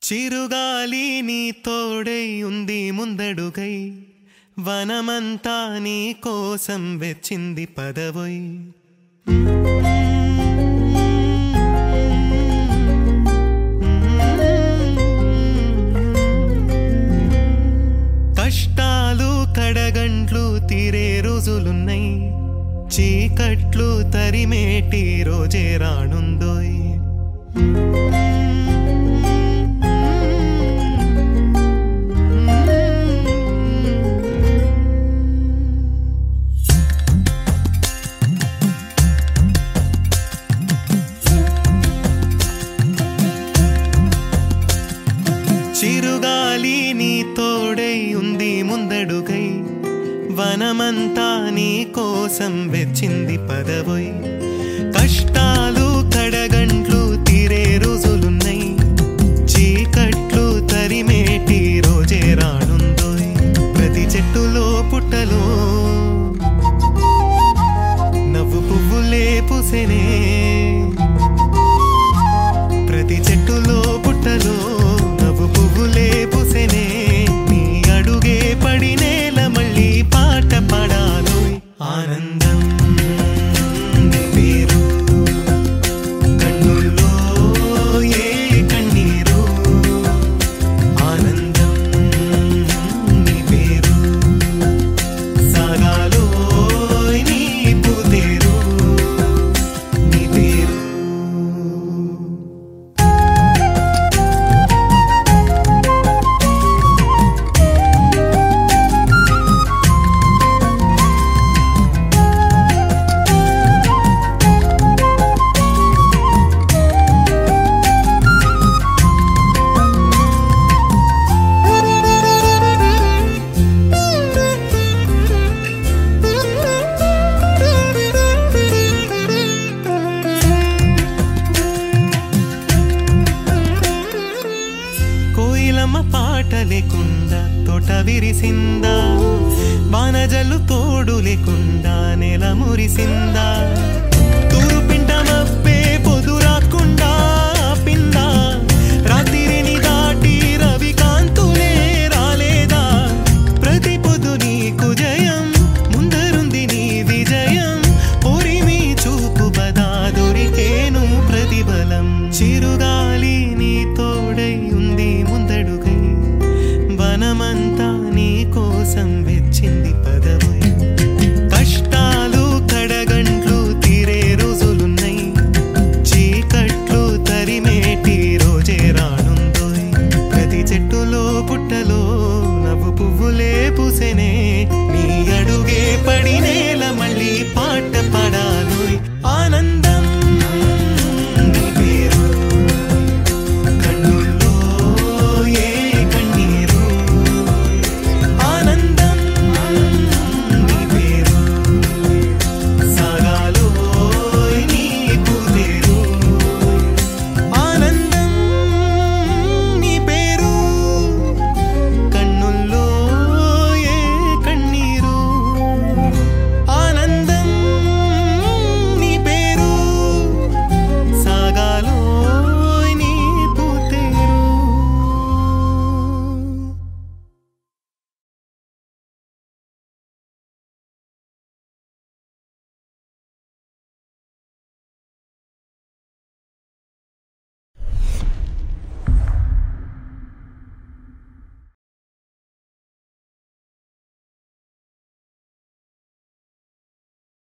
చిరుగాలి నీ తోడై ఉంది ముందడుగై వనమంతా నీ కోసం వెచ్చింది పదవై కష్టాలు కడగంట్లు తీరే రోజులున్నాయి చీకట్లు తరిమేటి రోజే రానుందోయ్ చిరుగాలి నీ తోడై ఉంది ముందడుగై వనమంతా నీ కోసం వెచ్చింది పదవై కష్టాలు కడగంట్లు తీరే రోజులున్నాయి చీకట్లు తరిమేటి రోజే రానుందోయ్ ప్రతి చెట్టులో పుట్టలో నవ్వు పువ్వులే పూసెనే ప్రతి చెట్టులో పుట్టలో నవ్వు పువ్వులే పూసెనే నీ అడుగే పడి నేల మళ్ళీ పాట పాడాలో ఆనందం నీ పేరు కన్నుల్లో ఏ కన్నీరు ఆనందం నీ పేరు సాగాలో నీ పూతేరు నీ పేరు కోయిలమ్మ పాట లేకుండా తోట విరిసిందా వానజల్లు తోడు లేకుండా నెల మురిసిందా తూరుపింట మబ్బే పొదు రాకుండా పిందా రాత్రిని దాటి రవి కాంతులే రాలేదా ప్రతి పొద్దు నీకు జయం ముందరుంది నీ విజయం పొరిమి చూపు బదా దొరికేను ప్రతిఫలం చిరుగాలి నీ తోడై ఉంది ముందడుగై వనమంతా నీ కోసం వెచ్చింది పద